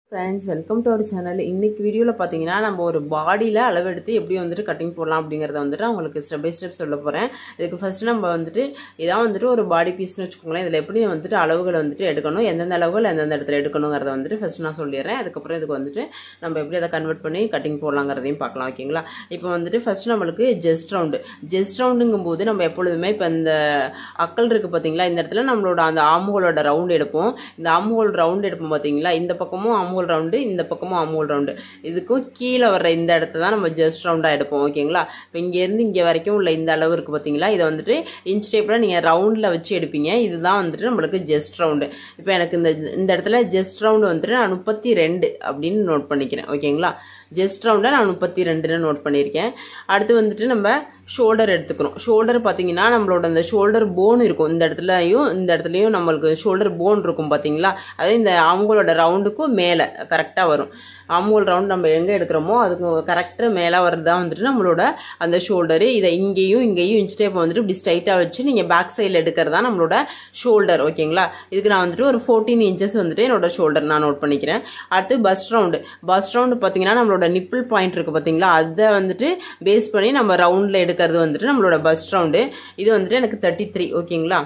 friends welcome to our channel இன்னைக்கு வீடியோவில் பார்த்தீங்கன்னா நம்ம ஒரு பாடியில் அளவெடுத்து எப்படி வந்துட்டு கட்டிங் போடலாம் அப்படிங்கிறத வந்துட்டு உங்களுக்கு ஸ்டெப் பை ஸ்டெப் சொல்ல போகிறேன் இதுக்கு ஃபர்ஸ்ட் நம்ம வந்துட்டு இதான் வந்துட்டு ஒரு பாடி பீஸ்னு வச்சுக்கோங்களேன் இதில் எப்படி வந்துட்டு அளவுகளை வந்துட்டு எடுக்கணும் எந்தெந்த அளவுகள் எந்தெந்த இடத்துல எடுக்கணுங்கிறத வந்துட்டு ஃபர்ஸ்ட் நான் சொல்லிடுறேன் அதுக்கப்புறம் இதுக்கு வந்துட்டு நம்ம எப்படி அதை கன்வெர்ட் பண்ணி கட்டிங் போடலாங்கிறதையும் பார்க்கலாம் ஓகேங்களா இப்போ வந்துட்டு ஃபர்ஸ்ட் நம்மளுக்கு ஜெஸ்ட் ரவுண்டு ஜெஸ்ட் ரவுண்டுங்கும் போது நம்ம எப்பொழுதுமே இப்போ இந்த அக்கல் இருக்குது பார்த்தீங்களா இந்த இடத்துல நம்மளோட அந்த ஆம்ஹோலோட ரவுண்ட் எடுப்போம் இந்த ஆம்ஹோல் ரவுண்ட் எடுப்போம் பார்த்தீங்களா இந்த பக்கமும் ஆம்ஹோல் ரவுண்டு இந்த பக்கமும் ஆம்ஹோல் ரவுண்டு இதுக்கும் கீழே வர்ற இந்த இடத்த தான் நம்ம ஜஸ்ட் ரவுண்டாக எடுப்போம் ஓகேங்களா இப்போ இங்கேருந்து இங்கே வரைக்கும் உள்ள இந்த அளவு இருக்குது பார்த்தீங்களா இதை வந்துட்டு இன்ச் டேப்பில் நீங்கள் ரவுண்டில் வச்சு எடுப்பீங்க இதுதான் வந்துட்டு நம்மளுக்கு ஜஸ்ட் ரவுண்டு இப்போ எனக்கு இந்த இந்த இடத்துல ஜஸ்ட் ரவுண்டு வந்துட்டு நான் முப்பத்தி ரெண்டு அப்படின்னு நோட் பண்ணிக்கிறேன் ஓகேங்களா ஜஸ்ட் ரவுண்டை நான் முப்பத்தி ரெண்டுன்னு நோட் பண்ணியிருக்கேன் அடுத்து வந்துட்டு நம்ம ஷோல்டர் எடுத்துக்கிறோம் ஷோல்டர் பார்த்தீங்கன்னா நம்மளோட இந்த ஷோல்டர் போன் இருக்கும் இந்த இடத்துலையும் இந்த இடத்துலையும் நம்மளுக்கு ஷோல்டர் போன் இருக்கும் பார்த்தீங்களா அது இந்த அவங்களோட ரவுண்டுக்கும் மேலே கரெக்டாக வரும் ஆம்ஹோல் ரவுண்ட் நம்ம எங்கே எடுக்கிறோமோ அதுக்கு கரெக்டாக மேலே வர்றது தான் வந்துட்டு நம்மளோட அந்த ஷோல்டரு இதை இங்கேயும் இங்கேயும் இன்ச் டேப் வந்துட்டு இப்படி ஸ்ட்ரைட்டாக வச்சு நீங்கள் பேக் சைடில் எடுக்கிறதா நம்மளோட ஷோல்டர் ஓகேங்களா இதுக்கு நான் வந்துட்டு ஒரு ஃபோர்டீன் இன்ச்சஸ் வந்துட்டு என்னோட ஷோல்டர் நான் நோட் பண்ணிக்கிறேன் அடுத்து பஸ் ரவுண்டு பஸ் ரவுண்டு பார்த்தீங்கன்னா நம்மளோட நிப்பிள் பாயிண்ட் இருக்குது பார்த்தீங்களா அதை வந்துட்டு பேஸ் பண்ணி நம்ம ரவுண்டில் எடுக்கிறது வந்துட்டு நம்மளோட பஸ் ரவுண்டு இது வந்துட்டு எனக்கு தேர்ட்டி த்ரீ ஓகேங்களா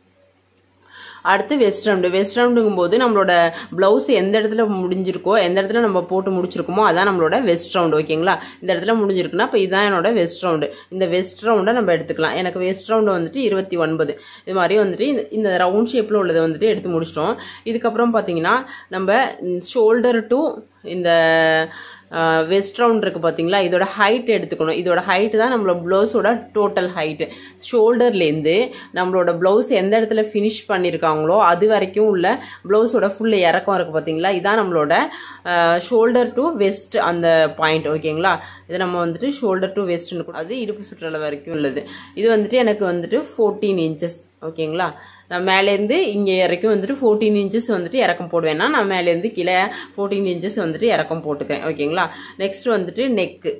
அடுத்து வெஸ்ட் ரவுண்டு வெஸ்ட் ரவுண்டுங்கும் போது நம்மளோட ப்ளவுஸ் எந்த இடத்துல முடிஞ்சிருக்கோ எந்த இடத்துல நம்ம போட்டு முடிச்சிருக்கோமோ அதான் நம்மளோட வெஸ்ட் ரவுண்டு ஓகேங்களா இந்த இடத்துல முடிஞ்சிருக்குன்னா இப்போ இதுதான் என்னோட வெஸ்ட் ரவுண்டு இந்த வெஸ்ட் ரவுண்டை நம்ம எடுத்துக்கலாம் எனக்கு வெஸ்ட் ரவுண்டு வந்துட்டு இருபத்தி ஒன்பது இது மாதிரி வந்துட்டு இந்த- இந்த ரவுண்ட் ஷேப்பில் உள்ளதை வந்துட்டு எடுத்து முடிச்சிட்டோம் இதுக்கப்புறம் பார்த்தீங்கன்னா நம்ம ஷோல்டர் டு இந்த வெஸ்ட் ரவுண்ட் இருக்குது பார்த்தீங்களா இதோட ஹைட் எடுத்துக்கணும் இதோட ஹைட் தான் நம்மளோட ப்ளவுஸோட டோட்டல் ஹைட்டு ஷோல்டர்லேருந்து நம்மளோட ப்ளவுஸ் எந்த இடத்துல ஃபினிஷ் பண்ணியிருக்காங்களோ அது வரைக்கும் உள்ள ப்ளவுஸோட ஃபுல் இறக்கம் இருக்குது பார்த்தீங்களா இதான் நம்மளோட ஷோல்டர் டு வெஸ்ட் அந்த பாயிண்ட் ஓகேங்களா இது நம்ம வந்துட்டு ஷோல்டர் டு வெஸ்ட்னு அது இடுப்பு சுற்றளவு வரைக்கும் உள்ளது இது வந்துட்டு எனக்கு வந்துட்டு ஃபோர்டீன் இன்ச்சஸ் ஓகேங்களா நான் மேலேருந்து இங்கே வரைக்கும் வந்துட்டு ஃபோர்டீன் இன்ச்சஸ் வந்துட்டு இறக்கம் போடுவேன்னா நான் மேலேருந்து கீழே ஃபோர்டீன் இன்ச்சஸ் வந்துட்டு இறக்கம் போட்டுக்கிறேன் ஓகேங்களா நெக்ஸ்ட் வந்துட்டு நெக்கு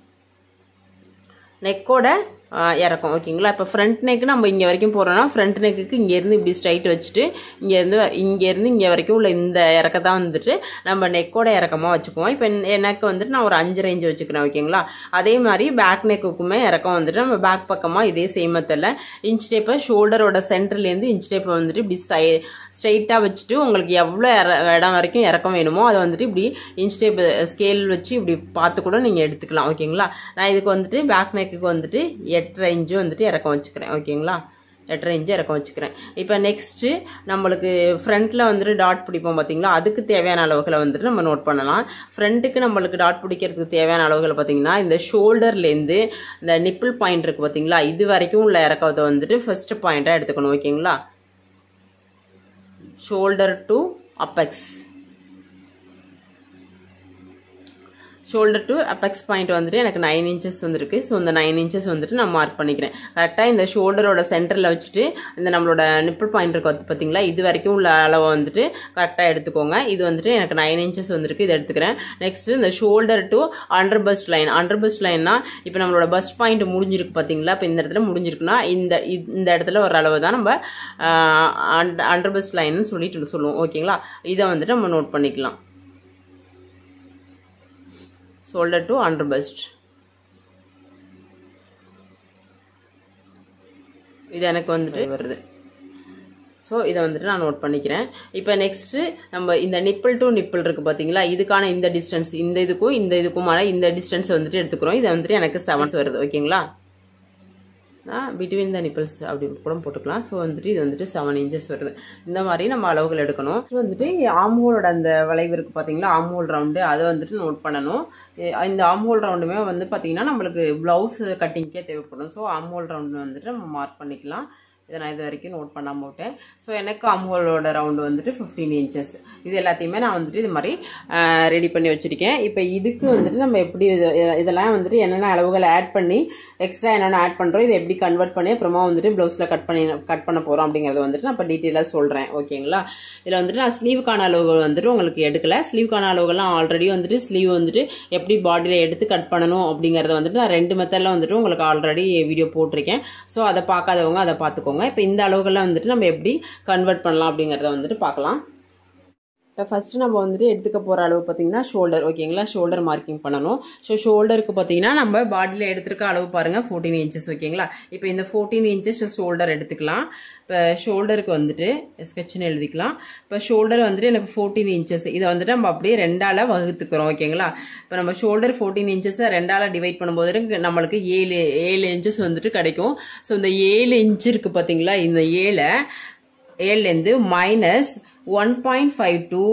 நெக்கோட இறக்கம் ஓகேங்களா இப்போ ஃப்ரண்ட் நெக் நம்ம இங்கே வரைக்கும் போகிறோம்னா ஃப்ரண்ட் நெக்குக்கு இங்கேருந்து இப்படி ஸ்ட்ரைட் வச்சுட்டு இங்கேருந்து இங்கேருந்து இங்கே வரைக்கும் உள்ள இந்த இறக்கத்தான் வந்துட்டு நம்ம நெக்கோட இறக்கமாக வச்சுக்குவோம் இப்போ எனக்கு வந்துட்டு நான் ஒரு அஞ்சு ரேஞ்சு வச்சுக்கிறேன் ஓகேங்களா அதே மாதிரி பேக் நெக்குக்குமே இறக்கம் வந்துட்டு நம்ம பேக் பக்கமாக இதே சேம் மெத்தடில் இன்ச் டேப்பை ஷோல்டரோட சென்டர்லேருந்து இன்ச் டேப்பை வந்துட்டு இப்படி சை ஸ்ட்ரைட்டாக வச்சுட்டு உங்களுக்கு எவ்வளோ இற இடம் வரைக்கும் இறக்கம் வேணுமோ அதை வந்துட்டு இப்படி இன்ச் டேப் ஸ்கேல் வச்சு இப்படி பார்த்து கூட நீங்கள் எடுத்துக்கலாம் ஓகேங்களா நான் இதுக்கு வந்துட்டு பேக் நெக்குக்கு வந்துட்டு எட்டரை இன்ச்சு வந்துட்டு இறக்கம் வச்சுக்கிறேன் ஓகேங்களா எட்டரை இன்ச்சு இறக்கம் வச்சுக்கிறேன் இப்போ நெக்ஸ்ட்டு நம்மளுக்கு ஃப்ரண்ட்டில் வந்துட்டு டாட் பிடிப்போம் பார்த்தீங்களா அதுக்கு தேவையான அளவுகளை வந்துட்டு நம்ம நோட் பண்ணலாம் ஃப்ரண்ட்டுக்கு நம்மளுக்கு டாட் பிடிக்கிறதுக்கு தேவையான அளவுகளை பார்த்தீங்கன்னா இந்த ஷோல்டர்லேருந்து இந்த நிப்பிள் பாயிண்ட் இருக்குது பார்த்தீங்களா இது வரைக்கும் உள்ள இறக்கத்தை வந்துட்டு ஃபர்ஸ்ட் பாயிண்ட்டாக எடுத்துக்கணும் ஓகேங்களா shoulder to apex shoulder to apex point வந்துட்டு எனக்கு நைன் இன்ச்சஸ் வந்துருக்கு ஸோ இந்த நைன் இன்ச்சஸ் வந்துட்டு நான் மார்க் பண்ணிக்கிறேன் கரெக்டாக இந்த ஷோல்டரோட சென்டரில் வச்சுட்டு இந்த நம்மளோட நிப்பிள் பாயிண்ட் இருக்கு பார்த்தீங்களா இது வரைக்கும் உள்ள அளவை வந்துட்டு கரெக்டாக எடுத்துக்கோங்க இது வந்துட்டு எனக்கு நைன் இன்ச்சஸ் வந்துருக்கு இதை எடுத்துக்கிறேன் நெக்ஸ்ட் இந்த shoulder to under bust line under bust லைன்னா இப்போ நம்மளோட பஸ்ட் பாயிண்ட் முடிஞ்சிருக்கு பார்த்தீங்களா இப்போ இந்த இடத்துல முடிஞ்சிருக்குன்னா இந்த இந்த இடத்துல ஒரு அளவு தான் நம்ம அண்டர் பஸ்ட் லைன்னு சொல்லிட்டு சொல்லுவோம் ஓகேங்களா இதை வந்துட்டு நம்ம நோட் பண்ணிக்கலாம் ஷோல்டர் டு அண்டர் பஸ்ட் இது எனக்கு வந்துட்டு வருது ஸோ இதை வந்துட்டு நான் நோட் பண்ணிக்கிறேன் இப்போ நெக்ஸ்ட்டு நம்ம இந்த நிப்பிள் டு நிப்பிள் இருக்குது பார்த்தீங்களா இதுக்கான இந்த டிஸ்டன்ஸ் இந்த இதுக்கும் இந்த இதுக்குமான இந்த டிஸ்டன்ஸ் வந்துட்டு எடுத்துக்கிறோம் இதை வந்துட்டு எனக்கு செவன்ஸ் வருது ஓகேங்களா பிட்வீன் த நிப்பிள்ஸ் அப்படி கூட போட்டுக்கலாம் ஸோ வந்துட்டு இது வந்துட்டு செவன் இன்ச்சஸ் வருது இந்த மாதிரி நம்ம அளவுகள் எடுக்கணும் ஸோ வந்துட்டு ஆம்ஹோலோட அந்த வளைவு இருக்குது பார்த்தீங்களா ஆம்ஹோல் ரவுண்டு அதை வந்துட்டு நோட் பண்ணணும் எ- இந்த ஆம்ஹோல் ரவுண்டுமே வந்து பார்த்தீங்கன்னா நம்மளுக்கு ப்ளவுஸ் கட்டிங்க்கே தேவைப்படும் ஸோ ஆம்ஹோல் ரவுண்டு வந்துட்டு நம்ம மார்க் பண்ணிக்கலாம் இதை நான் இது வரைக்கும் நோட் பண்ணாம விட்டேன் ஸோ எனக்கு அம்ஹோலோட ரவுண்டு வந்துட்டு ஃபிஃப்டீன் இன்ச்சஸ் இது எல்லாத்தையுமே நான் வந்துட்டு இது மாதிரி ரெடி பண்ணி வச்சுருக்கேன் இப்போ இதுக்கு வந்துட்டு நம்ம எப்படி இது இதெல்லாம் வந்துட்டு என்னென்ன அளவுகள் ஆட் பண்ணி எக்ஸ்ட்ரா என்னென்ன ஆட் பண்ணுறோம் இதை எப்படி கன்வெர்ட் பண்ணி அப்புறமா வந்துட்டு ப்ளவுஸில் கட் பண்ணி கட் பண்ண போகிறோம் அப்படிங்கிறத வந்துட்டு நான் இப்போ டீட்டெயிலாக சொல்கிறேன் ஓகேங்களா இதில் வந்துட்டு நான் ஸ்லீவுக்கான அளவுகள் வந்துட்டு உங்களுக்கு எடுக்கல ஸ்லீவுக்கான அளவுகள்லாம் ஆல்ரெடி வந்துட்டு ஸ்லீவ் வந்துட்டு எப்படி பாடியில் எடுத்து கட் பண்ணணும் அப்படிங்கிறத வந்துட்டு நான் ரெண்டு மெத்தடில் வந்துட்டு உங்களுக்கு ஆல்ரெடி வீடியோ போட்டிருக்கேன் ஸோ அதை பார்க்காதவங்க அதை பார்த்துக்கோங்க இப்போ இந்த அளவுகள்லாம் வந்துட்டு நம்ம எப்படி கன்வெர்ட் பண்ணலாம் அப்படிங்கிறத வந்துட்டு பார்க்கலாம் இப்போ இப்போ ஃபஸ்ட்டு நம்ம வந்துட்டு எடுத்துக்க போகிற அளவு பார்த்தீங்கன்னா ஷோல்டர் ஓகேங்களா ஷோல்டர் மார்க்கிங் பண்ணணும் ஸோ ஷோல்டருக்கு பார்த்தீங்கன்னா நம்ம பாடியில் எடுத்துருக்க அளவு பாருங்கள் ஃபோர்டீன் இன்ச்சஸ் ஓகேங்களா இப்போ இந்த ஃபோர்டீன் இன்ச்சஸ் ஷோல்டர் எடுத்துக்கலாம் இப்போ ஷோல்டருக்கு வந்துட்டு ஸ்கெட்ச்னு எழுதிக்கலாம் இப்போ ஷோல்டர் வந்துட்டு எனக்கு ஃபோர்டீன் இன்ச்சஸ் இதை வந்துட்டு நம்ம அப்படியே ரெண்டால வகுத்துக்கிறோம் ஓகேங்களா இப்போ நம்ம ஷோல்டர் ஃபோர்டீன் இன்ச்சஸை ரெண்டால டிவைட் பண்ணும்போது நம்மளுக்கு ஏழு ஏழு இன்ச்சஸ் வந்துட்டு கிடைக்கும் ஸோ இந்த ஏழு இன்ச் இருக்குது பார்த்தீங்களா இந்த ஏழை ஏழுலேருந்து minus one point five two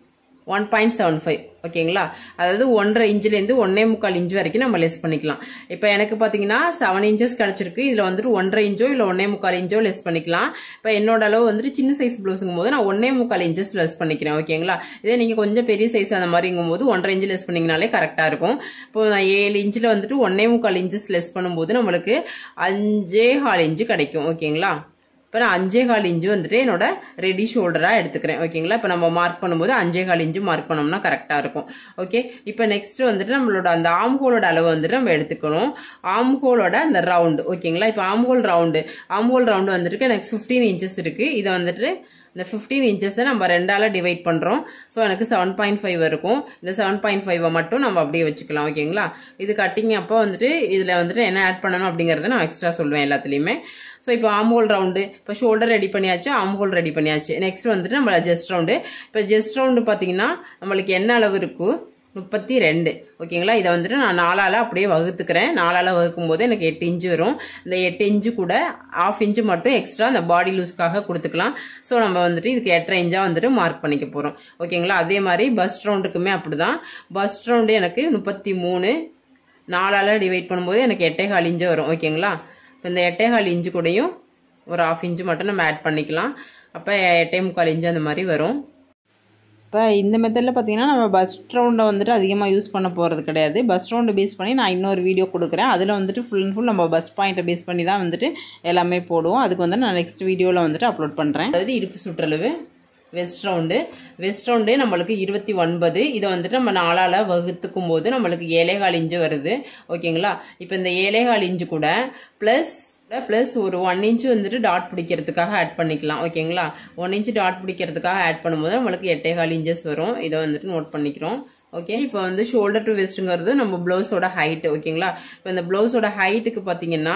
one point seven five ஓகேங்களா அதாவது ஒன்றரை இன்ச்லேருந்து ஒன்னே முக்கால் இன்ச் வரைக்கும் நம்ம லெஸ் பண்ணிக்கலாம் இப்போ எனக்கு பார்த்தீங்கன்னா செவன் இன்ச்சஸ் கிடச்சிருக்கு இதில் வந்துட்டு ஒன்றரை இன்ச்சோ இல்லை ஒன்னே முக்கால் இன்ச்சோ லெஸ் பண்ணிக்கலாம் இப்போ என்னோட அளவு வந்துட்டு சின்ன சைஸ் ப்ளவுஸுங்கும் போது நான் ஒன்னே முக்கால் இன்ச்சஸ் லெஸ் பண்ணிக்கிறேன் ஓகேங்களா இதே நீங்கள் கொஞ்சம் பெரிய சைஸ் அந்த மாதிரிங்கும் போது ஒன்றரை இன்ச்சு லெஸ் பண்ணிங்கனாலே கரெக்டாக இருக்கும் இப்போ நான் ஏழு இன்ச்சில் வந்துட்டு ஒன்னே முக்கால் இன்ச்சஸ் லெஸ் பண்ணும்போது நம்மளுக்கு அஞ்சே கால் இன்ச்சு கிடைக்கும் ஓகேங்களா இப்போ நான் அஞ்சே கால் இன்ச்சு வந்துட்டு என்னோட ரெடி ஷோல்டராக எடுத்துக்கிறேன் ஓகேங்களா இப்போ நம்ம மார்க் பண்ணும்போது அஞ்சே கால் இன்ச்சு மார்க் பண்ணோம்னா கரெக்டாக இருக்கும் ஓகே இப்போ நெக்ஸ்ட் வந்துட்டு நம்மளோட அந்த ஆம் ஹோலோட அளவு வந்துட்டு நம்ம எடுத்துக்கணும் ஆம் ஹோலோட அந்த ரவுண்டு ஓகேங்களா இப்போ arm hole round arm hole round வந்துட்டு எனக்கு ஃபிஃப்டீன் இன்ச்சஸ் இருக்குது இதை வந்துட்டு இந்த ஃபிஃப்டீன் இன்ச்சஸை நம்ம ரெண்டால டிவைட் பண்ணுறோம் ஸோ எனக்கு செவன் பாயிண்ட் ஃபைவ் இருக்கும் இந்த செவன் பாயிண்ட் ஃபைவை மட்டும் நம்ம அப்படியே வச்சுக்கலாம் ஓகேங்களா இது கட்டிங் அப்போ வந்துட்டு இதில் வந்துட்டு என்ன ஆட் பண்ணணும் அப்படிங்கிறத நான் எக்ஸ்ட்ரா சொல்லுவேன் எல்லாத்துலேயுமே ஸோ இப்போ ஆம் ஹோல் ரவுண்டு இப்போ ஷோல்டர் ரெடி பண்ணியாச்சு ஆம் ஹோல் ரெடி பண்ணியாச்சு நெக்ஸ்ட் வந்துட்டு நம்ம ஜெஸ்ட் ரவுண்டு இப்போ ஜெஸ்ட் ரவுண்டு பார்த்தீங்கன்னா நம்மளுக்கு என்ன அளவு இருக்கும் முப்பத்தி ரெண்டு ஓகேங்களா இதை வந்துட்டு நான் நாலால் அப்படியே வகுத்துக்கிறேன் நாலால் வகுக்கும் போது எனக்கு எட்டு இன்ச்சு வரும் இந்த எட்டு இன்ச்சு கூட ஆஃப் இன்ச்சு மட்டும் எக்ஸ்ட்ரா அந்த பாடி லூஸ்க்காக கொடுத்துக்கலாம் ஸோ நம்ம வந்துட்டு இதுக்கு எட்டரை இன்ச்சாக வந்துட்டு மார்க் பண்ணிக்க போகிறோம் ஓகேங்களா அதே மாதிரி பஸ் ரவுண்டுக்குமே அப்படி தான் பஸ் ரவுண்டு எனக்கு முப்பத்தி மூணு நாலால் டிவைட் பண்ணும்போது எனக்கு எட்டே கால் இன்ச்சு வரும் ஓகேங்களா இப்போ இந்த எட்டே கால் இன்ச்சு கூடயும் ஒரு ஆஃப் இன்ச்சு மட்டும் நம்ம ஆட் பண்ணிக்கலாம் அப்போ எட்டே முக்கால் இன்ச்சு அந்த மாதிரி வரும் இப்போ இந்த மெத்தடில் பார்த்தீங்கன்னா நம்ம பஸ் ரவுண்டை வந்துட்டு அதிகமாக யூஸ் பண்ண போகிறது கிடையாது பஸ் ரவுண்டை பேஸ் பண்ணி நான் இன்னொரு வீடியோ கொடுக்குறேன் அதில் வந்துட்டு ஃபுல் அண்ட் ஃபுல் நம்ம பஸ் பாயிண்ட்டை பேஸ் பண்ணி தான் வந்துட்டு எல்லாமே போடுவோம் அதுக்கு வந்து நான் நெக்ஸ்ட் வீடியோவில் வந்துட்டு அப்லோட் பண்ணுறேன் அதாவது இடுப்பு சுற்றளவு வெஸ்ட் ரவுண்டு வெஸ்ட் ரவுண்டு நம்மளுக்கு இருபத்தி ஒன்பது இதை வந்துட்டு நம்ம நாலால் வகுத்துக்கும் போது நம்மளுக்கு ஏழேகால் இன்ச்சு வருது ஓகேங்களா இப்போ இந்த ஏழேகால் இன்ச்சு கூட ப்ளஸ் ப்ளஸ் ஒரு ஒன் இன்ச்சு வந்துட்டு டாட் பிடிக்கிறதுக்காக ஆட் பண்ணிக்கலாம் ஓகேங்களா ஒன் இன்ச்சு டாட் பிடிக்கிறதுக்காக ஆட் பண்ணும்போது நம்மளுக்கு எட்டேகால் இன்ச்சஸ் வரும் இதை வந்துட்டு நோட் பண்ணிக்கிறோம் ஓகே இப்போ வந்து ஷோல்டர் டு வெஸ்ட்டுங்கிறது நம்ம ப்ளவுஸோட ஹைட்டு ஓகேங்களா இப்போ இந்த ப்ளவுஸோட ஹைட்டுக்கு பார்த்தீங்கன்னா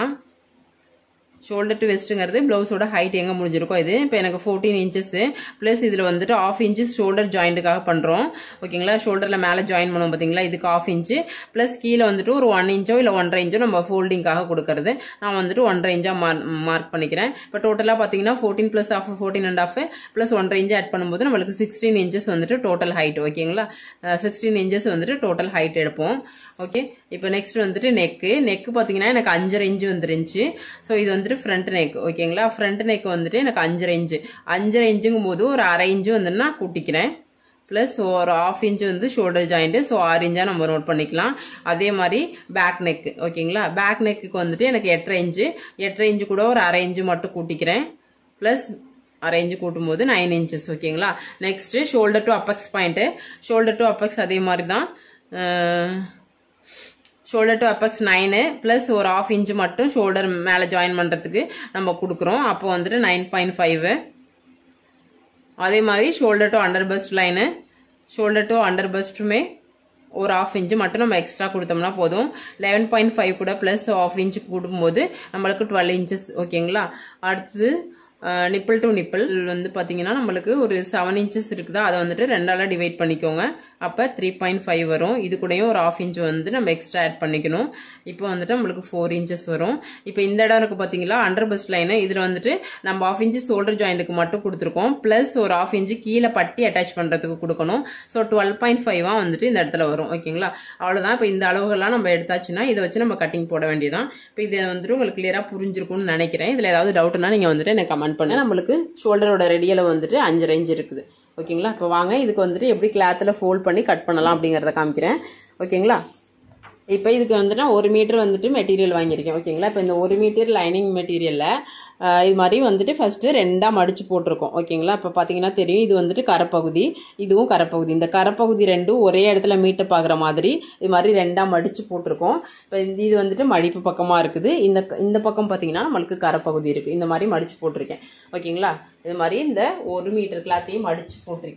ஷோல்டர் டு வெஸ்ட்டுங்கிறது ப்ளவுஸோட ஹைட் எங்கே முடிஞ்சிருக்கோ இது இப்போ எனக்கு ஃபோர்டீன் இன்ச்சஸ் ப்ளஸ் இதில் வந்துட்டு ஆஃப் இன்ச்சஸ் ஷோல்டர் ஜாயிண்ட்டுக்காக பண்ணுறோம் ஓகேங்களா ஷோல்டரில் மேலே ஜாயின் பண்ணுவோம் பார்த்தீங்களா இதுக்கு ஆஃப் இன்ச்சு ப்ளஸ் கீழே வந்துட்டு ஒரு ஒன் இன்ச்சோ இல்லை ஒன்றரை இன்ச்சோ நம்ம ஃபோல்டிங்காக கொடுக்கறது நான் வந்துட்டு ஒன்றரை இன்ச்சாக மார்க் மார்க் பண்ணிக்கிறேன் இப்போ டோட்டலாக பார்த்தீங்கன்னா fourteen plus half fourteen and half plus ஒன்றரை இன்ச்சு ஆட் பண்ணும்போது நம்மளுக்கு சிக்ஸ்டீன் இன்ச்சஸ் வந்துட்டு டோட்டல் ஹைட் ஓகேங்களா சிக்ஸ்டீன் இன்ச்சஸ் வந்துட்டு டோட்டல் ஹைட் எடுப்போம் ஓகே இப்போ நெக்ஸ்ட் வந்துட்டு நெக்கு நெக்கு பார்த்தீங்கன்னா எனக்கு அஞ்சரை இன்ச்சு வந்துருந்துச்சு ஸோ இது வந்துட்டு ஃப்ரண்ட் நெக் ஓகேங்களா ஃப்ரண்ட் நெக் வந்துட்டு எனக்கு அஞ்சரை இன்ச்சு அஞ்சரை இன்ச்சுங்கும் போது ஒரு அரை இன்ச்சு வந்து நான் கூட்டிக்கிறேன் ப்ளஸ் ஒரு ஆஃப் இன்ச்சு வந்து ஷோல்டர் ஜாயிண்ட்டு ஸோ ஆறு இன்ச்சாக நம்ம நோட் பண்ணிக்கலாம் அதே மாதிரி பேக் நெக்கு ஓகேங்களா பேக் நெக்குக்கு வந்துட்டு எனக்கு எட்டரை இன்ச்சு எட்டரை இன்ச்சு கூட ஒரு அரை இன்ச்சு மட்டும் கூட்டிக்கிறேன் ப்ளஸ் அரை இன்ச்சு கூட்டும் போது நைன் இன்ச்சஸ் ஓகேங்களா next shoulder to apex point shoulder to apex அதே மாதிரி தான் shoulder to apex nine plus ஒரு ஆஃப் இன்ச்சு மட்டும் ஷோல்டர் மேலே ஜாயின் பண்ணுறதுக்கு நம்ம கொடுக்குறோம் அப்போ வந்துட்டு நைன் பாயிண்ட் ஃபைவு அதே மாதிரி shoulder to under bust line shoulder to under பஸ்ட்டுமே ஒரு ஆஃப் இன்ச்சு மட்டும் நம்ம எக்ஸ்ட்ரா கொடுத்தோம்னா போதும் லெவன் பாயிண்ட் ஃபைவ் கூட ப்ளஸ் ஆஃப் இன்ச்சு கூடும்போது நம்மளுக்கு டுவெல் இன்ச்சஸ் ஓகேங்களா அடுத்தது நிப்பிள் டு நிப்பிள் வந்து பார்த்தீங்கன்னா நம்மளுக்கு ஒரு செவன் இன்ச்சஸ் இருக்குதா அதை வந்துட்டு ரெண்டால டிவைட் பண்ணிக்கோங்க அப்போ த்ரீ பாயிண்ட் ஃபைவ் வரும் இது கூடயும் ஒரு ஆஃப் இன்ச் வந்து நம்ம எக்ஸ்ட்ரா ஆட் பண்ணிக்கணும் இப்போ வந்துட்டு நம்மளுக்கு ஃபோர் இன்ச்சஸ் வரும் இப்போ இந்த இடம் இருக்குது பார்த்தீங்களா அண்டர் பஸ்ட் லைனு இதில் வந்துட்டு நம்ம ஆஃப் இன்ச்சு ஷோல்டர் ஜாயிண்ட்டுக்கு மட்டும் கொடுத்துருக்கோம் ப்ளஸ் ஒரு ஆஃப் இன்ச்சு கீழே பட்டி அட்டாச் பண்ணுறதுக்கு கொடுக்கணும் ஸோ டுவெல் பாயிண்ட் ஃபைவாக வந்துட்டு இந்த இடத்துல வரும் ஓகேங்களா அவ்வளோதான் இப்போ இந்த அளவுகள்லாம் நம்ம எடுத்தாச்சுன்னா இதை வச்சு நம்ம கட்டிங் போட வேண்டியதான் இப்போ இதை வந்துட்டு உங்களுக்கு கிளியராக புரிஞ்சிருக்கும்னு நினைக்கிறேன் இதில் ஏதாவது டவுட்னா நீங்கள் வந்துட்டு எனக்கு கமெண்ட் பண்ண நம்மளுக்கு ஷோல்டரோட ரெடியில் வந்துட்டு அஞ்சு ரேஞ்ச் இருக்குது ஓகேங்களா இப்போ வாங்க இதுக்கு வந்துட்டு எப்படி கிளாத்தில் ஃபோல்ட் பண்ணி கட் பண்ணலாம் அப்படிங்கிறத காமிக்கிறேன் ஓகேங்களா இப்போ இதுக்கு வந்துட்டு நான் ஒரு மீட்டர் வந்துட்டு மெட்டீரியல் வாங்கியிருக்கேன் ஓகேங்களா இப்போ இந்த ஒரு மீட்டர் லைனிங் மெட்டீரியலில் இது மாதிரி வந்துட்டு ஃபஸ்ட்டு ரெண்டாக மடித்து போட்டிருக்கோம் ஓகேங்களா இப்போ பார்த்தீங்கன்னா தெரியும் இது வந்துட்டு கரப்பகுதி இதுவும் கரப்பகுதி இந்த கரப்பகுதி ரெண்டும் ஒரே இடத்துல மீட்டப் ஆகிற மாதிரி இது மாதிரி ரெண்டாக மடித்து போட்டிருக்கோம் இப்போ இந்த இது வந்துட்டு மடிப்பு பக்கமாக இருக்குது இந்த இந்த பக்கம் பார்த்தீங்கன்னா நம்மளுக்கு கரப்பகுதி இருக்குது இந்த மாதிரி மடித்து போட்டிருக்கேன் ஓகேங்களா இது மாதிரி இந்த ஒரு மீட்டர் கிளாத்தையும் மடித்து போட்டிருக்கேன்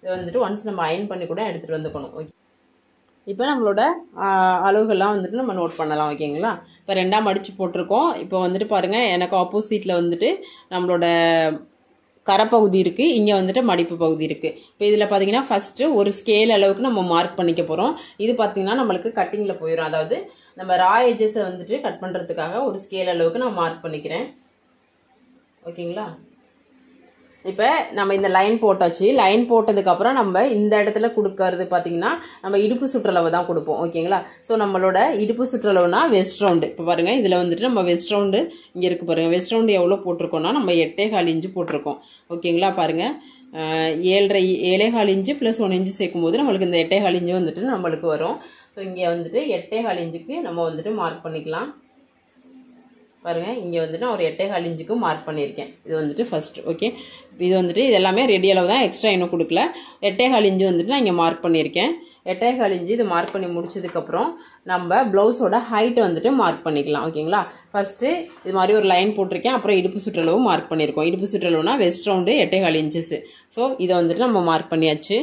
இதை வந்துட்டு ஒன்ஸ் நம்ம அயன் பண்ணி கூட எடுத்துகிட்டு வந்துக்கணும் ஓகே இப்போ நம்மளோட ஆஹ், அளவுகள்லாம் வந்துட்டு நம்ம நோட் பண்ணலாம் ஓகேங்களா இப்போ ரெண்டாம் அடிச்சு போட்டிருக்கோம் இப்போ வந்துட்டு பாருங்கள் எனக்கு ஆப்போசிட்டில் வந்துட்டு நம்மளோட கரைப்பகுதி இருக்குது இங்கே வந்துட்டு மடிப்பு பகுதி இருக்குது இப்போ இதில் பார்த்தீங்கன்னா ஃபஸ்ட்டு ஒரு ஸ்கேல் அளவுக்கு நம்ம மார்க் பண்ணிக்க போகிறோம் இது பார்த்தீங்கன்னா நம்மளுக்கு கட்டிங்கில் போயிடும் அதாவது நம்ம ரா எஜஸை வந்துட்டு கட் பண்ணுறதுக்காக ஒரு ஸ்கேல் அளவுக்கு நான் மார்க் பண்ணிக்கிறேன் ஓகேங்களா இப்போ நம்ம இந்த லைன் போட்டாச்சு லைன் போட்டதுக்கப்புறம் நம்ம இந்த இடத்துல கொடுக்கறது பார்த்தீங்கன்னா நம்ம இடுப்பு சுற்றளவு தான் கொடுப்போம் ஓகேங்களா ஸோ நம்மளோட இடுப்பு சுற்றளவுனா வெஸ்ட் ரவுண்டு இப்போ பாருங்கள் இதில் வந்துட்டு நம்ம வெஸ்ட் ரவுண்டு இங்கே இருக்கு பாருங்கள் வெஸ்ட் ரவுண்டு எவ்வளோ போட்டிருக்கோம்னா நம்ம எட்டே கால் இன்ச்சு போட்டிருக்கோம் ஓகேங்களா பாருங்கள் அஹ், ஏழரை ஏழே கால் இன்ச்சு ப்ளஸ் ஒன் இன்ச்சு சேர்க்கும்போது நம்மளுக்கு இந்த எட்டே கால் இன்ச்சு வந்துட்டு நம்மளுக்கு வரும் ஸோ இங்கே வந்துட்டு எட்டே கால் இன்ச்சுக்கு நம்ம வந்துட்டு மார்க் பண்ணிக்கலாம் பாருங்க இங்கே வந்துட்டு நான் ஒரு எட்டே கால் இன்ச்சுக்கு மார்க் பண்ணியிருக்கேன் இது வந்துட்டு ஃபர்ஸ்ட் ஓகே இது வந்துட்டு இது எல்லாமே ரெடி அளவு தான் எக்ஸ்ட்ரா இன்னும் கொடுக்கல எட்டே கால் இன்ச்சு வந்துட்டு நான் இங்கே மார்க் பண்ணியிருக்கேன் எட்டே கால் இன்ச்சு இது மார்க் பண்ணி முடிச்சதுக்கப்புறம் நம்ம ப்ளவுஸோட ஹைட்டை வந்துட்டு மார்க் பண்ணிக்கலாம் ஓகேங்களா ஃபர்ஸ்ட்டு இது மாதிரி ஒரு லைன் போட்டிருக்கேன் அப்புறம் இடுப்பு சுற்றளவு மார்க் பண்ணியிருக்கோம் இடுப்பு சுற்றளவுனா வெஸ்ட் ரவுண்டு எட்டே கால் இன்ச்சஸ் ஸோ இதை வந்துட்டு நம்ம மார்க் பண்ணியாச்சு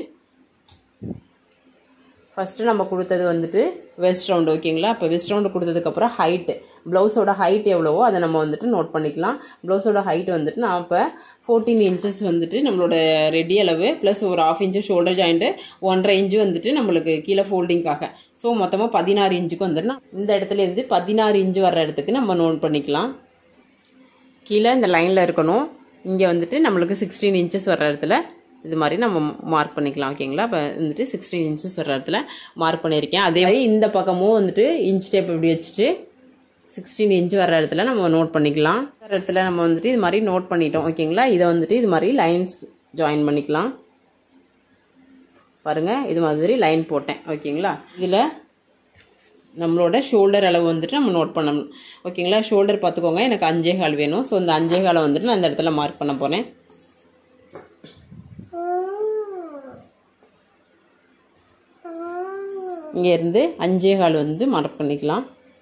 ஃபஸ்ட்டு நம்ம கொடுத்தது வந்துட்டு வெஸ்ட் ரவுண்டு ஓகேங்களா இப்போ வெஸ்ட் ரவுண்டு கொடுத்ததுக்கப்புறம் ஹைட்டு ப்ளவுஸோட ஹைட் எவ்வளவோ அதை நம்ம வந்துட்டு நோட் பண்ணிக்கலாம் ப்ளவுஸோட ஹைட் வந்துட்டு நான் இப்போ ஃபோர்டீன் இன்ச்சஸ் வந்துட்டு நம்மளோட ரெடி அளவு ப்ளஸ் ஒரு ஆஃப் இன்ச்சு ஷோல்டர் ஜாயிண்ட்டு ஒன்றரை இன்ச்சு வந்துட்டு நம்மளுக்கு கீழே ஃபோல்டிங்காக ஸோ மொத்தமாக பதினாறு இன்ச்சுக்கு வந்துட்டு நான் இந்த இடத்துல இருந்து பதினாறு இன்ச்சு வர்ற இடத்துக்கு நம்ம நோட் பண்ணிக்கலாம் கீழே இந்த லைனில் இருக்கணும் இங்கே வந்துட்டு நம்மளுக்கு சிக்ஸ்டீன் இன்ச்சஸ் வர்ற இடத்துல இது மாதிரி நம்ம மார்க் பண்ணிக்கலாம் ஓகேங்களா இப்போ வந்துட்டு சிக்ஸ்டீன் இன்ச்சஸ் வர்ற இடத்துல மார்க் பண்ணியிருக்கேன் அதே மாதிரி இந்த பக்கமும் வந்துட்டு இன்ச் டேப் இப்படி வச்சுட்டு சிக்ஸ்டீன் இன்ச் வர்ற இடத்துல நம்ம நோட் பண்ணிக்கலாம் வர்ற இடத்துல நம்ம வந்துட்டு இது மாதிரி நோட் பண்ணிட்டோம் ஓகேங்களா இதை வந்துட்டு இது மாதிரி லைன்ஸ் ஜாயின் பண்ணிக்கலாம் பாருங்க இது மாதிரி லைன் போட்டேன் ஓகேங்களா இதில் நம்மளோட ஷோல்டர் அளவு வந்துட்டு நம்ம நோட் பண்ணணும் ஓகேங்களா ஷோல்டர் பார்த்துக்கோங்க எனக்கு அஞ்சே கால் வேணும் ஸோ இந்த அஞ்சே காலை வந்துட்டு நான் இந்த இடத்துல மார்க் பண்ண போகிறேன் இங்கே இருந்து அஞ்சே கால் வந்து மார்க் பண்ணிக்கலாம்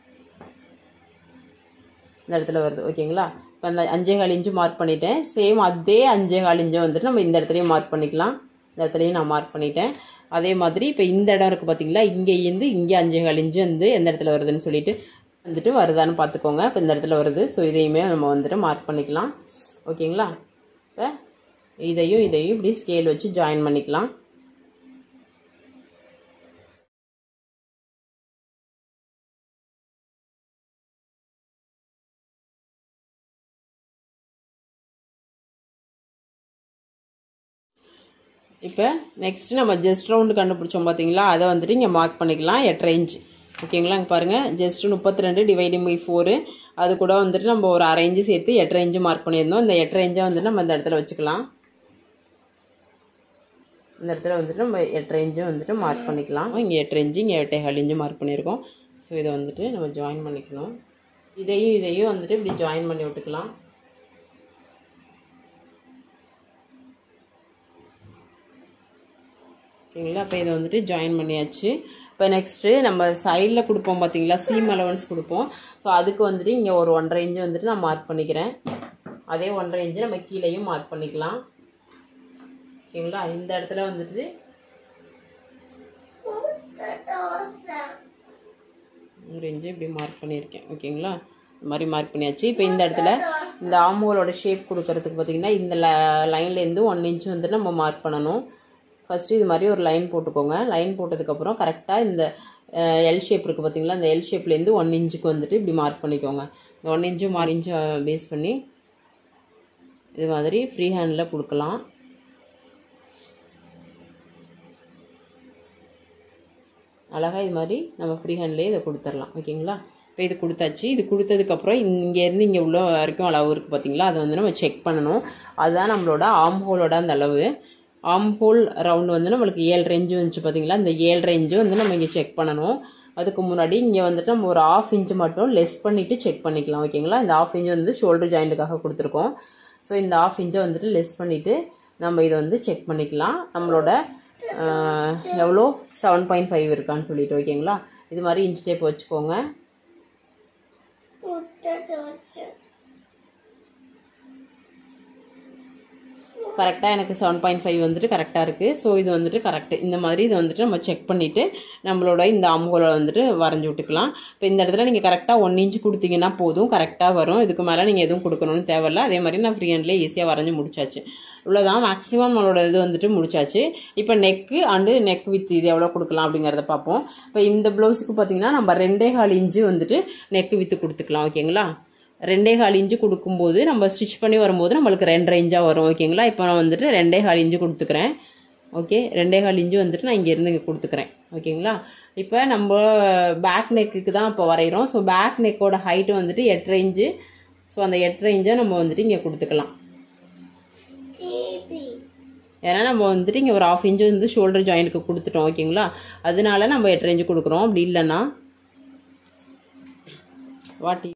இந்த இடத்துல வருது ஓகேங்களா இப்போ அந்த அஞ்சே கால் இன்ச்சு மார்க் பண்ணிட்டேன் சேம் அதே அஞ்சே கால் இன்ச்சை வந்துட்டு நம்ம இந்த இடத்துலையும் மார்க் பண்ணிக்கலாம் இந்த இடத்துலையும் நான் மார்க் பண்ணிட்டேன் அதே மாதிரி இப்போ இந்த இடம் இருக்குது பார்த்தீங்களா இங்கே இருந்து இங்கே அஞ்சே கால் இன்ச்சு வந்து எந்த இடத்துல வருதுன்னு சொல்லிட்டு வந்துட்டு வருதான்னு பார்த்துக்கோங்க இப்போ இந்த இடத்துல வருது ஸோ இதையுமே நம்ம வந்துட்டு மார்க் பண்ணிக்கலாம் ஓகேங்களா இப்போ இதையும் இதையும் இப்படி ஸ்கேல் வச்சு ஜாயின் பண்ணிக்கலாம் இப்போ நெக்ஸ்ட் நம்ம ஜஸ்ட் ரவுண்டு கண்டுபிடிச்சோம் பார்த்தீங்களா அதை வந்துட்டு இங்கே மார்க் பண்ணிக்கலாம் எட்டரை இன்ச் ஓகேங்களா இங்கே பாருங்கள் ஜஸ்ட் முப்பத்தி ரெண்டு டிவைடிங் பை ஃபோரு அது கூட வந்துட்டு நம்ம ஒரு அரை இன்ச்சு சேர்த்து எட்டரை இன்ச்சு மார்க் பண்ணியிருந்தோம் இந்த எட்டரை இன்ச்சை வந்துட்டு நம்ம இந்த இடத்துல வச்சுக்கலாம் இந்த இடத்துல வந்துட்டு நம்ம எட்டரை இன்ச்சு வந்துட்டு மார்க் பண்ணிக்கலாம் இங்கே எட்டரை இன்ச்சு இங்கே எட்டை கால் இன்ச்சு மார்க் பண்ணியிருக்கோம் ஸோ இதை வந்துட்டு நம்ம ஜாயின் பண்ணிக்கணும் இதையும் இதையும் வந்துட்டு இப்படி ஜாயின் பண்ணி விட்டுக்கலாம் ஓகேங்களா அப்போ இதை வந்துட்டு ஜாயின் பண்ணியாச்சு இப்போ நெக்ஸ்ட்டு நம்ம சைடில் கொடுப்போம் பார்த்தீங்களா சீம் அலவன்ஸ் கொடுப்போம் ஸோ அதுக்கு வந்துட்டு இங்கே ஒரு ஒன்றரை இன்ச்சு வந்துட்டு நான் மார்க் பண்ணிக்கிறேன் அதே ஒன்றரை இன்ச்சு நம்ம கீழேயும் மார்க் பண்ணிக்கலாம் ஓகேங்களா இந்த இடத்துல வந்துட்டு ஒரு இன்ச்சு இப்படி மார்க் பண்ணியிருக்கேன் ஓகேங்களா இந்த மாதிரி மார்க் பண்ணியாச்சு இப்போ இந்த இடத்துல இந்த ஆம்போலோட ஷேப் கொடுக்கறதுக்கு பார்த்தீங்கன்னா இந்த லைன்லேருந்து ஒன் இன்ச் வந்துட்டு நம்ம மார்க் பண்ணணும் ஃபஸ்ட்டு இது மாதிரி ஒரு லைன் போட்டுக்கோங்க லைன் போட்டதுக்கப்புறம் கரெக்டாக இந்த எல் ஷேப் இருக்குது பார்த்தீங்களா இந்த எல் ஷேப்லேருந்து ஒன் இன்ச்சுக்கு வந்துட்டு இப்படி மார்க் பண்ணிக்கோங்க இந்த ஒன் இன்ச்சு மார் இன்ச்சு பேஸ் பண்ணி இது மாதிரி ஃப்ரீ ஹேண்டில் கொடுக்கலாம் அழகாக இது மாதிரி நம்ம ஃப்ரீ ஹேண்ட்லேயே இதை கொடுத்துடலாம் ஓகேங்களா இப்போ இது கொடுத்தாச்சு இது கொடுத்ததுக்கப்புறம் இங்கேருந்து இங்கே உள்ள வரைக்கும் அளவு இருக்குது பார்த்தீங்களா அதை வந்து நம்ம செக் பண்ணணும் அதுதான் நம்மளோட ஆம் ஹோலோட அந்த அளவு ஆம் ஹோல் ரவுண்டு வந்து நம்மளுக்கு ஏழு ரேஞ்சு வந்துச்சு பார்த்தீங்களா இந்த ஏழு ரேஞ்சு வந்து நம்ம இங்கே செக் பண்ணணும் அதுக்கு முன்னாடி இங்கே வந்துட்டு நம்ம ஒரு ஆஃப் இன்ச்சு மட்டும் லெஸ் பண்ணிவிட்டு செக் பண்ணிக்கலாம் ஓகேங்களா இந்த ஆஃப் இன்ச்சு வந்து ஷோல்டர் ஜாயிண்ட்டுக்காக கொடுத்துருக்கோம் ஸோ இந்த ஆஃப் இன்ச்சை வந்துட்டு லெஸ் பண்ணிவிட்டு நம்ம இதை வந்து செக் பண்ணிக்கலாம் நம்மளோட எவ்வளோ செவன் பாயிண்ட் ஃபைவ் இருக்கான்னு சொல்லிட்டு ஓகேங்களா இது மாதிரி இன்ச் டேப் வச்சுக்கோங்க கரெக்டாக எனக்கு செவன் பாயிண்ட் ஃபைவ் வந்துட்டு கரெக்டாக இருக்குது ஸோ இது வந்துட்டு கரெக்டு இந்த மாதிரி இதை வந்துட்டு நம்ம செக் பண்ணிவிட்டு நம்மளோட இந்த அம்புகளை வந்துட்டு வரைஞ்சி விட்டுக்கலாம் இப்போ இந்த இடத்துல நீங்கள் கரெக்டாக ஒன் இன்ச் கொடுத்தீங்கன்னா போதும் கரெக்டாக வரும் இதுக்கு மேலே நீங்கள் எதுவும் கொடுக்கணும்னு தேவையில்ல அதே மாதிரி நான் ஃப்ரீ ஹேண்ட்லேயே ஈஸியாக வரைஞ்சி முடிச்சாச்சு இவ்வளோதான் மேக்ஸிமம் நம்மளோட இது வந்துட்டு முடிச்சாச்சு இப்போ நெக்கு அண்டு நெக் வித் இது எவ்வளோ கொடுக்கலாம் அப்படிங்கிறத பார்ப்போம் இப்போ இந்த ப்ளவுஸுக்கு பார்த்தீங்கன்னா நம்ம ரெண்டே கால் இன்ச்சு வந்துட்டு நெக்கு வித்து கொடுத்துக்கலாம் ஓகேங்களா ரெண்டே கால் இன்ச்சு கொடுக்கும்போது நம்ம ஸ்டிச் பண்ணி வரும்போது நம்மளுக்கு ரெண்டரை இன்ச்சாக வரும் ஓகேங்களா இப்போ நான் வந்துட்டு ரெண்டே கால் இன்ச்சு கொடுத்துக்கிறேன் ஓகே ரெண்டே கால் இன்ச்சு வந்துட்டு நான் இங்கேருந்து இங்கே கொடுத்துக்கிறேன் ஓகேங்களா இப்போ நம்ம பேக் நெக்குக்கு தான் இப்போ வரைகிறோம் ஸோ பேக் நெக்கோட ஹைட்டு வந்துட்டு எட்டரை இன்ச்சு ஸோ அந்த எட்டரை இன்ச்சை நம்ம வந்துட்டு இங்கே கொடுத்துக்கலாம் ஏன்னா நம்ம வந்துட்டு இங்கே ஒரு ஆஃப் இன்ச்சு வந்து ஷோல்டர் ஜாயிண்ட்டுக்கு கொடுத்துட்டோம் ஓகேங்களா அதனால நம்ம எட்டரை இன்ச்சு கொடுக்குறோம் அப்படி இல்லைன்னா வாட்டி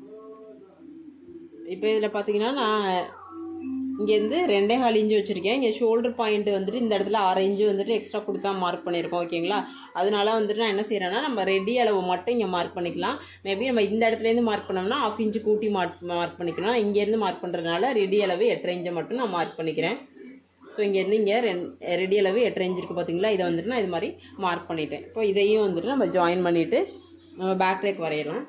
இப்போ இதில் பார்த்தீங்கன்னா நான் இங்கேருந்து ரெண்டே கால் இன்ச்சு வச்சுருக்கேன் இங்கே ஷோல்டர் பாயிண்ட் வந்துட்டு இந்த இடத்துல ஆறு இன்ச்சு வந்துட்டு எக்ஸ்ட்ரா கொடுத்தா மார்க் பண்ணியிருக்கோம் ஓகேங்களா அதனால வந்துட்டு நான் என்ன செய்கிறேன்னா நம்ம ரெடி அளவு மட்டும் இங்கே மார்க் பண்ணிக்கலாம் மேபி நம்ம இந்த இடத்துலேருந்து மார்க் பண்ணோம்னா ஆஃப் இன்ச்சு கூட்டி மார்க் மார்க் பண்ணிக்கணும் இங்கேருந்து மார்க் பண்ணுறதுனால ரெடி அளவு எட்டரை இன்ச்சை மட்டும் நான் மார்க் பண்ணிக்கிறேன் ஸோ இங்கேருந்து இங்கே ரெண் ரெடி அளவு எட்டரை இன்ச்சு இருக்குது பார்த்தீங்களா இதை வந்துட்டு நான் இது மாதிரி மார்க் பண்ணிட்டேன் இப்போ இதையும் வந்துட்டு நம்ம ஜாயின் பண்ணிவிட்டு நம்ம பேக் ரேக் வரையலாம்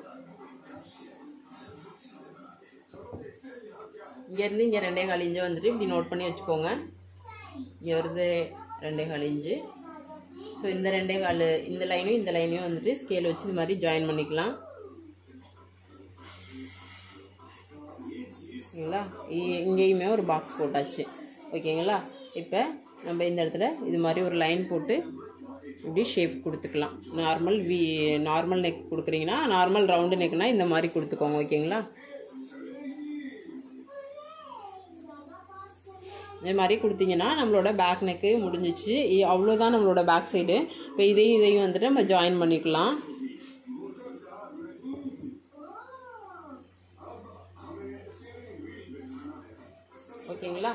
இங்கேருந்து இங்கே ரெண்டே கால் இன்ச்சு வந்துட்டு இப்படி நோட் பண்ணி வச்சுக்கோங்க இங்கே வருது ரெண்டே கால் இன்ச்சு ஸோ இந்த ரெண்டே கால் இந்த லைனையும் இந்த லைனையும் வந்துட்டு ஸ்கேல் வச்சு இது மாதிரி ஜாயின் பண்ணிக்கலாம் ஓகேங்களா இ- இங்கேயுமே ஒரு பாக்ஸ் போட்டாச்சு ஓகேங்களா இப்போ நம்ம இந்த இடத்துல இது மாதிரி ஒரு லைன் போட்டு இப்படி ஷேப் கொடுத்துக்கலாம் நார்மல் வி நார்மல் நெக் கொடுக்குறீங்கன்னா நார்மல் ரவுண்டு நெக்னா இந்த மாதிரி கொடுத்துக்கோங்க ஓகேங்களா இது மாதிரி கொடுத்தீங்கன்னா நம்மளோட பேக் நெக்கு முடிஞ்சிச்சு இ- அவ்வளோதான் நம்மளோட பேக் சைடு இப்போ இதையும் இதையும் வந்துட்டு நம்ம ஜாயின் பண்ணிக்கலாம் ஓகேங்களா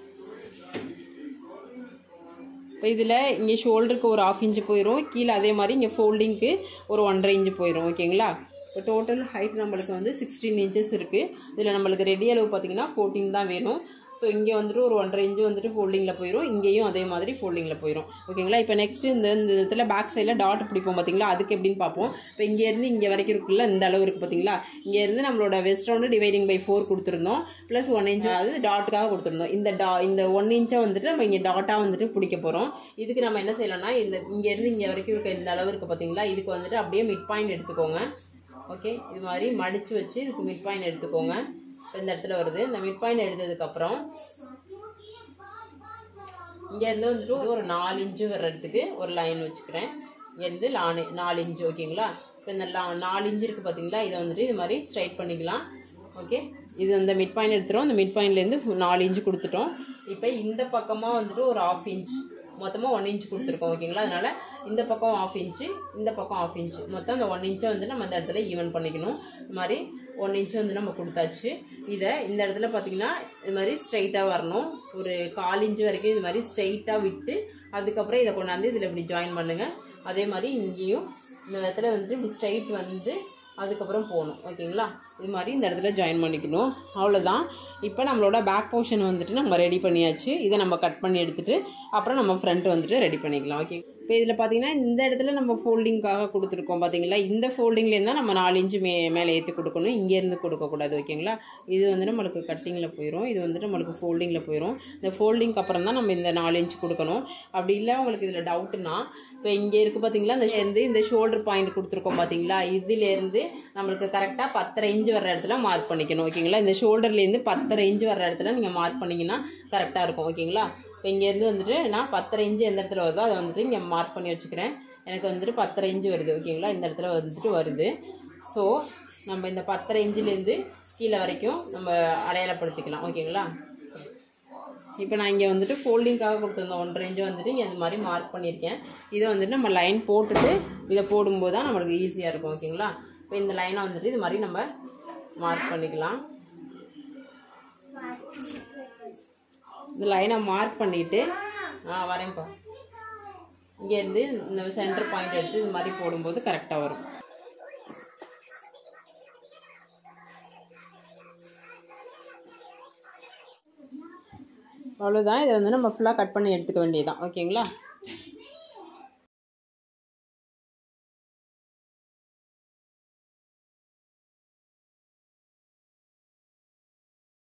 இப்போ இதில் இங்கே ஷோல்டருக்கு ஒரு ஆஃப் இன்ச்சு போயிடும் கீழே அதே மாதிரி இங்கே ஃபோல்டிங்க்கு ஒரு ஒன்றரை இன்ச்சு போயிடும் ஓகேங்களா இப்போ டோட்டல் ஹைட் நம்மளுக்கு வந்து சிக்ஸ்டீன் இன்ச்சஸ் இருக்குது இதில் நம்மளுக்கு ரெடி அளவு பார்த்தீங்கன்னா ஃபோர்டீன் தான் வேணும் ஸோ இங்கே வந்துட்டு ஒரு ஒன்றரை இன்ச்சு வந்துட்டு ஃபோல்டிங்கில் போயிடும் இங்கேயும் அதே மாதிரி ஃபோல்டிங்கில் போயிடும் ஓகேங்களா இப்போ நெக்ஸ்ட் இந்த இந்த இடத்துல பேக் சைடில் டாட் பிடிப்போம் பார்த்தீங்களா அதுக்கு எப்படின்னு பார்ப்போம் இப்போ இங்கேருந்து இங்கே வரைக்கும் இருக்குல்ல இந்த அளவு இருக்குது பார்த்தீங்களா இங்கேருந்து நம்மளோட waist round dividing by four கொடுத்துருந்தோம் ப்ளஸ் ஒன் இன்ச் அதாவது டாட்டுக்காக கொடுத்துருந்தோம் இந்த டா இந்த ஒன் இன்ச்சை வந்துட்டு நம்ம இங்கே டாட்டாக வந்துட்டு பிடிக்க போகிறோம் இதுக்கு நம்ம என்ன செய்யலாம்னா இந்த இங்கேருந்து இங்கே வரைக்கும் இருக்க இந்த அளவு இருக்குது பார்த்தீங்களா இதுக்கு வந்துட்டு அப்படியே மிட் பாயிண்ட் எடுத்துக்கோங்க ஓகே இது மாதிரி மடித்து வச்சு இதுக்கு மிட் பாயிண்ட் எடுத்துக்கோங்க இப்ப இந்த இடத்துல வருது இந்த மிட் பாயிண்ட் எடுத்ததுக்கப்புறம் இங்கேருந்து வந்துட்டு ஒரு நாலு இன்ச்சு வர்றதுக்கு ஒரு லைன் வச்சுக்கிறேன் இங்கேருந்து நாலு நாலு இன்ச்சு ஓகேங்களா இப்போ இந்த லா- நாலு இன்ச்சு இருக்குது பார்த்தீங்களா இதை வந்துட்டு இது மாதிரி ஸ்ட்ரைட் பண்ணிக்கலாம் ஓகே இது அந்த மிட் பாயிண்ட் எடுத்துகிறோம் அந்த மிட் பாயிண்ட்லேருந்து நாலு இன்ச்சு கொடுத்துட்டோம் இப்போ இந்த பக்கமாக வந்துட்டு ஒரு ஆஃப் இன்ச் மொத்தமாக ஒன் இன்ச் கொடுத்துருக்கோம் ஓகேங்களா அதனால இந்த பக்கம் ஆஃப் இன்ச்சு இந்த பக்கம் ஆஃப் இன்ச் மொத்தம் அந்த ஒன் இன்ச்சை வந்து நம்ம இந்த இடத்துல ஈவன் பண்ணிக்கணும் இது மாதிரி ஒன் இன்ச் வந்து நம்ம கொடுத்தாச்சு இதை இந்த இடத்துல பார்த்தீங்கன்னா இது மாதிரி ஸ்ட்ரைட்டாக வரணும் ஒரு கால் இன்ச் வரைக்கும் இது மாதிரி ஸ்ட்ரைட்டாக விட்டு அதுக்கப்புறம் இதை கொண்டாந்து இதில் இப்படி ஜாயின் பண்ணுங்கள் அதே மாதிரி இங்கேயும் இந்த இடத்துல வந்துட்டு இப்படி ஸ்ட்ரைட் வந்து அதுக்கப்புறம் போகணும் ஓகேங்களா இது மாதிரி இந்த இடத்துல ஜாயின் பண்ணிக்கணும் அவ்வளோதான் இப்போ நம்மளோட பேக் போர்ஷன் வந்துட்டு நம்ம ரெடி பண்ணியாச்சு இதை நம்ம கட் பண்ணி எடுத்துட்டு அப்புறம் நம்ம ஃப்ரண்ட் வந்துட்டு ரெடி பண்ணிக்கலாம் ஓகே இப்போ இதில் பார்த்தீங்கன்னா இந்த இடத்துல நம்ம ஃபோல்டிங்காக கொடுத்துருக்கோம் பார்த்தீங்களா இந்த ஃபோல்டிங்லேருந்து தான் நம்ம நாலு இன்ச்சு மே மேலே ஏற்றி கொடுக்கணும் இங்கேருந்து கொடுக்கக்கூடாது ஓகேங்களா இது வந்து நம்மளுக்கு கட்டிங்கில் போயிடும் இது வந்துட்டு நம்மளுக்கு ஃபோல்டிங்கில் போயிடும் இந்த ஃபோல்டிங்க்கு அப்புறம் தான் நம்ம இந்த நாலு இன்ச் கொடுக்கணும் அப்படி இல்லை உங்களுக்கு இதில் டவுட்டுனா இப்போ இங்கே இருக்குது பார்த்தீங்களா இந்த இருந்து இந்த ஷோல்டர் பாயிண்ட் கொடுத்துருக்கோம் பார்த்தீங்களா இதுலேருந்து நம்மளுக்கு கரெக்டாக பத்தரை இன்ச் வர்ற இடத்துல மார்க் பண்ணிக்கணும் ஓகேங்களா இந்த ஷோல்டர்லேருந்து பத்தரை இன்ச் வர்ற இடத்துல நீங்கள் மார்க் பண்ணிங்கன்னா கரெக்டாக இருக்கும் ஓகேங்களா இப்போ இங்கேருந்து வந்துட்டு நான் பத்தரை இன்ச்சு எந்த இடத்துல வருதோ அதை வந்துட்டு இங்கே மார்க் பண்ணி வச்சுக்கிறேன் எனக்கு வந்துட்டு பத்தரை இன்ச்சு வருது ஓகேங்களா இந்த இடத்துல வந்துட்டு வருது ஸோ நம்ம இந்த பத்தரை இன்ச்சிலேருந்து கீழே வரைக்கும் நம்ம அடையாளப்படுத்திக்கலாம் ஓகேங்களா இப்போ நான் இங்கே வந்துட்டு ஃபோல்டிங்காக கொடுத்துருந்தோம் ஒன்றரை இன்ச்சு வந்துட்டு இங்கே இந்த மாதிரி மார்க் பண்ணியிருக்கேன் இதை வந்துட்டு நம்ம லைன் போட்டுட்டு இதை போடும்போது தான் நம்மளுக்கு ஈஸியாக இருக்கும் ஓகேங்களா இப்போ இந்த லைனை வந்துட்டு இது மாதிரி நம்ம மார்க் பண்ணிக்கலாம் இந்த லைனை மார்க் பண்ணிவிட்டு ஆ வரேன்ப்பா இங்கேருந்து இந்த சென்டர் பாயிண்ட் எடுத்து இது மாதிரி போடும்போது கரெக்டாக வரும் அவ்வளோதான் இதை வந்து நம்ம ஃபுல்லாக கட் பண்ணி எடுத்துக்க வேண்டியதுதான் ஓகேங்களா